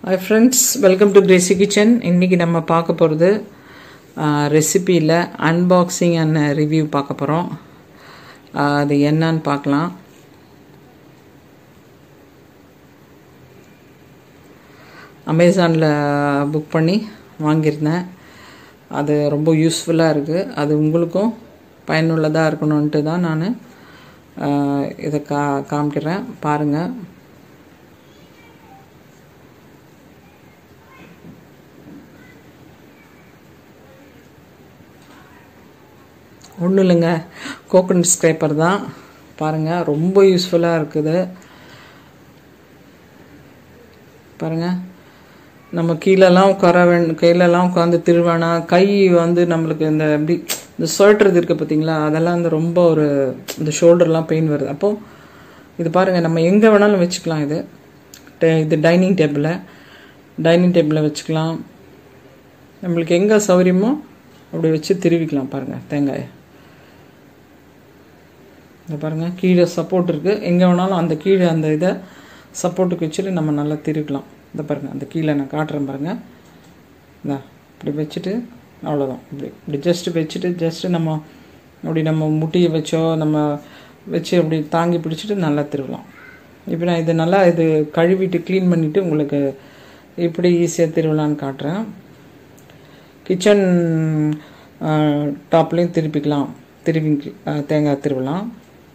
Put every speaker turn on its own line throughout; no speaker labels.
hi friends welcome to Gracy kitchen இன்றைக்கி நம்ம பார்க்க போகிறது ரெசிபியில் அன்பாக்சிங் அண்ட் ரிவ்யூ பார்க்க போகிறோம் அது என்னன்னு பார்க்கலாம் அமேசானில் புக் பண்ணி வாங்கியிருந்தேன் அது ரொம்ப யூஸ்ஃபுல்லாக இருக்குது அது உங்களுக்கும் பயனுள்ளதாக இருக்கணுன்ட்டு தான் நான் இதை கா காமிக்கிறேன் பாருங்கள் ஒன்றும் இல்லைங்க கோகனட் ஸ்க்ரேப்பர் தான் பாருங்கள் ரொம்ப யூஸ்ஃபுல்லாக இருக்குது பாருங்கள் நம்ம கீழெல்லாம் உட்கார வே கையிலலாம் உட்காந்து திருவானா கை வந்து நம்மளுக்கு இந்த எப்படி இந்த சுழட்டுறது இருக்குது பார்த்தீங்களா அதெல்லாம் வந்து ரொம்ப ஒரு இந்த ஷோல்டர்லாம் பெயின் வருது அப்போது இது பாருங்கள் நம்ம எங்கே வேணாலும் வச்சுக்கலாம் இது இது டைனிங் டேபிளில் டைனிங் டேபிளில் வச்சுக்கலாம் நம்மளுக்கு எங்கே சௌகரியமோ அப்படி வச்சு திருவிக்கலாம் பாருங்கள் தேங்காயை இந்த பாருங்கள் கீழே சப்போர்ட் இருக்குது எங்கே வேணாலும் அந்த கீழே அந்த இதை சப்போர்ட்டுக்கு வச்சுட்டு நம்ம நல்லா திருக்கலாம் இந்த பாருங்கள் அந்த கீழே நான் காட்டுறேன் பாருங்கள் இந்தா இப்படி வச்சுட்டு அவ்வளோதான் இப்படி இப்படி ஜஸ்ட்டு வச்சுட்டு ஜஸ்ட்டு நம்ம அப்படி நம்ம முட்டியை வச்சோ நம்ம வச்சு அப்படி தாங்கி பிடிச்சிட்டு நல்லா திருவலாம் இப்போ நான் இது நல்லா இது கழுவிட்டு க்ளீன் பண்ணிவிட்டு உங்களுக்கு எப்படி ஈஸியாக திருவலான்னு காட்டுறேன் கிச்சன் டாப்லேயும் திருப்பிக்கலாம் திருப்பி தேங்காய் திருவலாம்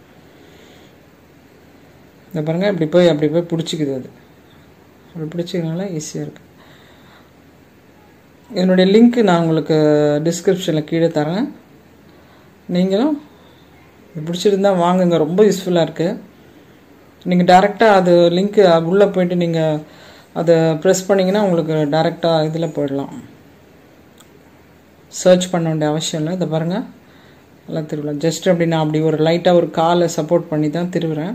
இந்த பாருங்கள் இப்படி போய் அப்படி போய் பிடிச்சிக்குது அது அப்படி பிடிச்சிக்கிறதுனால ஈஸியாக இருக்குது என்னுடைய லிங்க்கு நான் உங்களுக்கு டிஸ்கிரிப்ஷனில் கீழே தரேன் நீங்களும் பிடிச்சிருந்தா வாங்குங்க ரொம்ப யூஸ்ஃபுல்லாக இருக்குது நீங்கள் டேரெக்டாக அது லிங்க்கு உள்ளே போயிட்டு நீங்கள் அதை ப்ரெஸ் பண்ணிங்கன்னா உங்களுக்கு டேரெக்டாக இதில் போயிடலாம் சர்ச் பண்ண வேண்டிய அவசியம் இல்லை இதை பாருங்கள் நல்லா திருவிழா ஜஸ்ட் அப்படி நான் அப்படி ஒரு லைட்டாக ஒரு காலை சப்போர்ட் பண்ணி தான் திருவுறேன்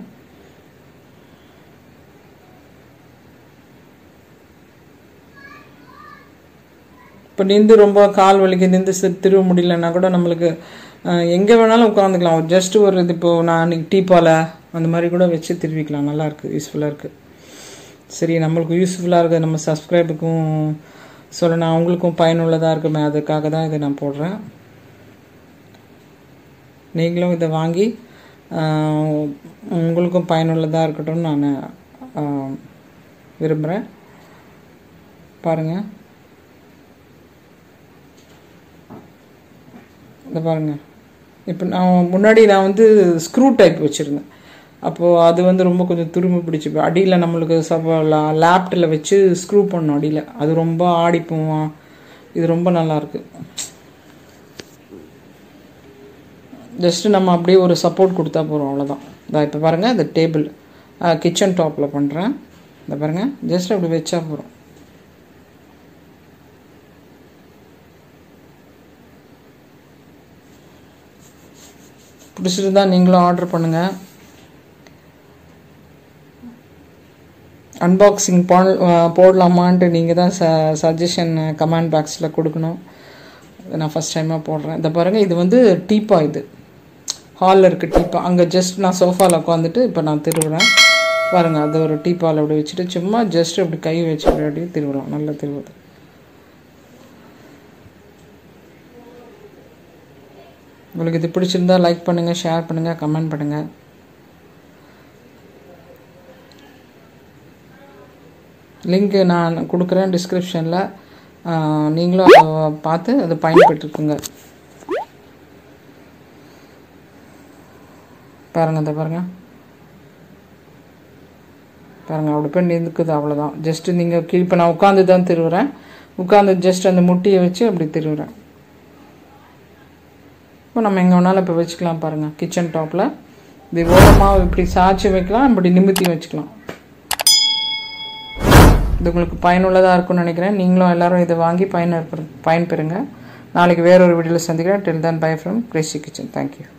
இப்போ நின்று ரொம்ப கால் வலிக்கு நின்று திருவ முடியலன்னா கூட நம்மளுக்கு எங்கே வேணாலும் உட்காந்துக்கலாம் ஜஸ்ட் ஒரு இது இப்போது நான் அன்றைக்கி டீப்பால் அந்த மாதிரி கூட வச்சு திருவிக்கலாம் நல்லாயிருக்கு யூஸ்ஃபுல்லாக இருக்குது சரி நம்மளுக்கு யூஸ்ஃபுல்லாக இருக்குது நம்ம சப்ஸ்கிரைபுக்கும் சொல்லணும் அவங்களுக்கும் பயனுள்ளதாக இருக்குமே அதுக்காக தான் இதை நான் போடுறேன் நீங்களும் இதை வாங்கி உங்களுக்கும் பயனுள்ளதாக இருக்கட்டும்னு நான் விரும்புகிறேன் பாருங்கள் இந்த பாருங்கள் இப்போ நான் முன்னாடி நான் வந்து ஸ்க்ரூ டைப் வச்சுருந்தேன் அப்போது அது வந்து ரொம்ப கொஞ்சம் துரும்பு பிடிச்சி அடியில் நம்மளுக்கு சப்ப லேப்டில் வச்சு ஸ்க்ரூ பண்ணோம் அடியில் அது ரொம்ப ஆடிப்போம் இது ரொம்ப நல்லாயிருக்கு ஜஸ்ட்டு நம்ம அப்படியே ஒரு சப்போர்ட் கொடுத்தா போகிறோம் அவ்வளோதான் இதான் இப்போ பாருங்கள் இந்த டேபிள் கிச்சன் டாப்பில் பண்ணுறேன் இந்த பாருங்கள் ஜஸ்ட் அப்படி வச்சா போகிறோம் பிடிச்சிருந்தா நீங்களும் ஆர்டர் பண்ணுங்கள் அன்பாக்சிங் போடலாமான்ட்டு நீங்கள் தான் ச சஜஷன் கமெண்ட் பாக்ஸில் கொடுக்கணும் நான் ஃபஸ்ட் டைமாக போடுறேன் இதை பாருங்கள் இது வந்து டீப்பா இது ஹாலில் இருக்க டீப்பா அங்கே ஜஸ்ட் நான் சோஃபாவில் உட்காந்துட்டு இப்போ நான் திருவுறேன் பாருங்கள் அது ஒரு டீப்பாவில் அப்படி வச்சுட்டு சும்மா ஜஸ்ட் அப்படி கை வச்சு அப்படியே திருவிழாம் நல்லா திருவுது உங்களுக்கு இது பிடிச்சிருந்தா லைக் பண்ணுங்கள் ஷேர் பண்ணுங்கள் கமெண்ட் பண்ணுங்கள் லிங்க்கு நான் கொடுக்குறேன் டிஸ்கிரிப்ஷனில் நீங்களும் அதை பார்த்து அதை பயன்பட்டுருக்குங்க பாருங்கள் இந்த பாருங்கள் பாருங்கள் அப்படி போய் நிற்குது அவ்வளோதான் ஜஸ்ட்டு நீங்கள் இப்போ நான் உட்காந்து தான் திருவுறேன் உட்காந்து ஜஸ்ட் அந்த முட்டியை வச்சு அப்படி திருவுறேன் இப்போ நம்ம எங்கே வேணாலும் இப்போ வச்சுக்கலாம் பாருங்கள் கிச்சன் டாப்பில் இது ஓரமாக இப்படி சாய்ச்சி வைக்கலாம் இப்படி நிமித்தி வச்சுக்கலாம் இது உங்களுக்கு பயனுள்ளதாக இருக்கும்னு நினைக்கிறேன் நீங்களும் எல்லோரும் இதை வாங்கி பயன் பயன்பெறுங்க நாளைக்கு வேறொரு வீடியோவில் சந்திக்கிறேன் till then bye from Gracy kitchen thank you